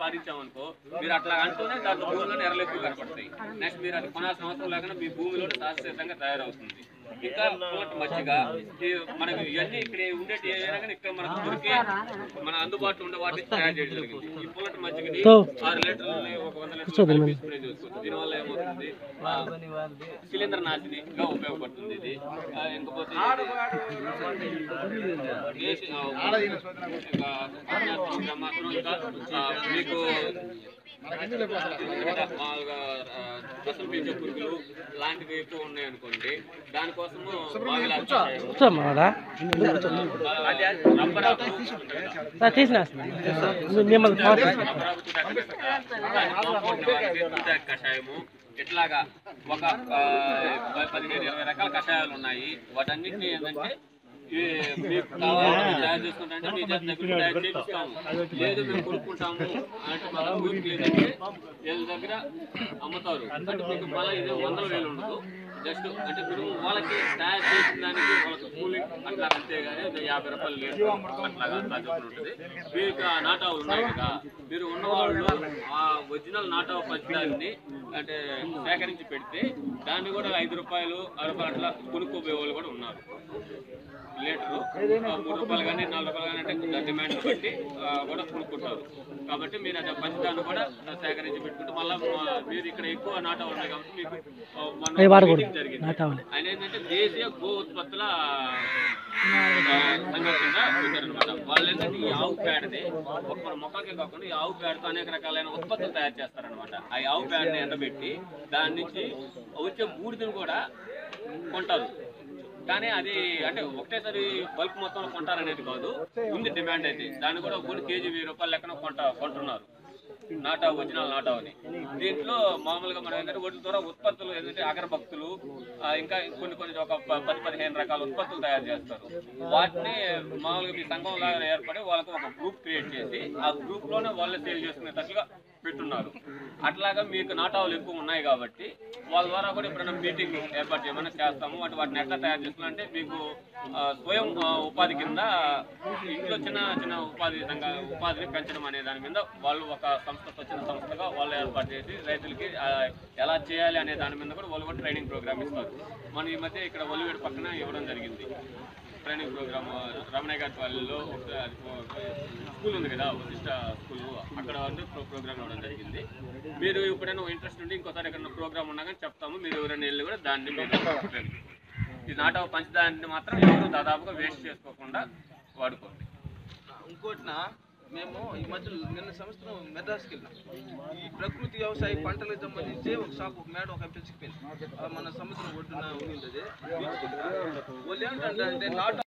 సాధించామనుకో మీరు అట్లా అంటూనే దాంట్లో భూమిలో ఎర్రలు ఎక్కువ కనపడతాయి నెక్స్ట్ మీరు అది కొనాల్సిన అవసరం లేకుండా మీ భూమిలో శాశ్వతంగా తయారవుతుంది ఇంకా పుల్లటి మజ్జిగ ఈ మనకి ఇవన్నీ ఇక్కడ ఉండేటి ఏదైనా కానీ ఇక్కడ మనకు దొరికే మన అందుబాటులో ఉండే వాటిని తయారు చేయడం జరిగింది ఈ పుల్లటి మజ్జిగని ఆరు లీటర్లని ఒక వంద లీటర్లు కలిపి స్ప్రే చేసుకోవచ్చు దీనివల్ల ఏమవుతుంది ఆ, శిలీంద్ర నాశినిగా ఉపయోగపడుతుంది ఇది ఆ, ఇంకపోతే దేశీ- ఆ, ఇంకా అరుణాచలం మాత్రం ఇంకా ఆ, మీకు మామూలుగా ఆ, రసం పీల్చే పురుగులు లాంటివి ఎక్కువ ఉన్నాయి అనుకోండి దానికోసము మామిడి ఆకు కూర్చోమ్మా అది రబ్బర్ ఆకు ఉంటుంది కదా. తీసిన మిమ్మల్ని ఫోన్ చేసి రబ్బర్ ఆకు తూటాకు ఉంటుంది కదా. దాని కాంపౌండ్ నివారణకి తూటాకు కషాయము ఇట్లాగా ఒక ఆ, ప- పదిహేను ఇరవై రకాల కషాయాలు ఉన్నాయి వాటన్నిటిని ఏంటంటే ఈ మీకు కావాలంటే మీరు తయారు చేసుకుంటే మీ చేత దగ్గర తయారు చేపిస్తాము లేదు మేము కొనుక్కుంటాము అంటే మన ఊరికి లేదంటే వీళ్ళ దగ్గర అమ్ముతారు అంటే మీకు మళ్ళీ ఇదే వందల వేలు ఉండదు జస్ట్ అంటే మీరు వాళ్ళకి తయారు చేసిన దానికి వాళ్ళకి కూలింగ్ అట్లా అంతే కానీ ఇది యాభై రూపాయలు లీటర్ అట్లాగా అట్లా చొప్పున ఉంటుంది మీకు ఆ నాటావులు ఉన్నాయి కదా మీరు ఉన్నవాళ్ళు ఆ ఒరిజినల్ నాటావు పచ్చదాన్ని అంటే సేకరించి పెడితే దాన్ని కూడా ఐదు రూపాయలు ఆరు రూపాయలు అట్లా కొనుక్కోపోయే వాళ్ళు కూడా ఉన్నారు లీటరు ఆ, మూడు రూపాయలు కానీ నాలుగు రూపాయలు కానీ అంటే కొంచెం డిమాండ్ బట్టి ఆ, కూడా కొనుక్కుంటారు కాబట్టి మీరు అది పంచదాన్ని కూడా సేకరించి పెట్టుకుంటే మళ్ళీ మీరు ఇక్కడ ఎక్కువ నాటాలు ఉన్నాయి కాబట్టి మీకు ఆ, మొన్న మీటింగ్ జరిగింది నాటావులే ఆయన ఏంటంటే దేశీయ గో ఉత్పత్తుల ఆ, సంఘటనగా పెట్టారనమాట వాళ్ళు ఏంటంటే ఈ ఆవు పేడని ఒక మన మొక్కలకే కాకుండా ఈ ఆవు పేడతో అనేక రకాలైన ఉత్పత్తులు తయారు చేస్తారనమాట ఆ ఆవు పేడని ఎండబెట్టి దాని నుంచి వచ్చే బూడిదని కూడా కొంటారు కానీ అది అంటే ఒకటేసారి బల్క్ మొత్తంలో కొంటారనేది కాదు ఉంది డిమాండ్ అయితే దాన్ని కూడా కొన్ని కేజీ వెయ్యి రూపాయల లెక్కన కొంట కొంటున్నారు నాటా ఒరిజినల్ నాటా అని దీంట్లో మామూలుగా మనం ఏంటంటే వాటి ద్వారా ఉత్పత్తులు ఏంటంటే అగరబత్తులు ఆ, ఇంకా కొన్ని కొన్ని ఒక ప- పది పదిహేను రకాల ఉత్పత్తులు తయారు చేస్తారు వాటిని మామూలుగా మీ సంఘం లాగా ఏర్పడి వాళ్ళకి ఒక గ్రూప్ క్రియేట్ చేసి ఆ గ్రూప్ లోనే వాళ్ళే సేల్ చేసుకునేటట్లుగా పెట్టున్నారు అట్లాగా మీకు నాటావులు ఎక్కువ ఉన్నాయి కాబట్టి వాళ్ళ ద్వారా కూడా ఎప్పుడైనా మీటింగ్ ఏర్పాటు చేయమని చేస్తాము వాటి వాటిని ఎట్లా తయారు చేస్తున్నారంటే మీకు ఆ, స్వయం ఆ, ఉపాధి కింద ఇంట్లో చిన్న చిన్న ఉపాధి సంఘ ఉపాధిని పెంచడం అనే దాని మీద వాళ్ళు ఒక సంస్థ స్వచ్ఛంద సంస్థగా వాళ్ళు ఏర్పాటు చేసి రైతులకి ఆ, ఎలా చేయాలి అనే దాని మీద కూడా వాళ్ళు కూడా ట్రైనింగ్ ప్రోగ్రామ్ ఇస్తారు మన ఈ మధ్య ఇక్కడ ఒలివేడు పక్కన ఇవ్వడం జరిగింది ట్రైనింగ్ ప్రోగ్రామ్ రమణయ్య గారి పల్లెలో ఒక అది ఒక స్కూల్ ఉంది కదా వశిష్ట స్కూల్ అక్కడ வந்து ప్రోగ్రామ్ ఇవ్వడం జరిగింది మీరు ఎప్పుడైనా ఇంట్రెస్ట్ ఉండి ఇంకోసారి ఎక్కడైనా ప్రోగ్రామ్ ఉన్నా కానీ చెప్తాము మీరు ఎవరైనా వెళ్ళి కూడా దాన్ని మీరు ఈ నాట పంచదాన్ని మాత్రం ఎవరు దాదాపుగా వేస్ట్ చేసుకోకుండా వాడుకోండి ఇంకోటిన మేము ఈ మధ్య నిన్న సంవత్సరం మెడ్రాస్కి వెళ్ళాం ఈ ప్రకృతి వ్యవసాయ పంటలకు సంబంధించి ఒక షాప్ ఒక మేడం ఒక పిలిచిపోయింది ఆ మన సముద్రం ఒడ్డున ఉండింది అది వాళ్ళు ఏంటంటే అంటే నాటు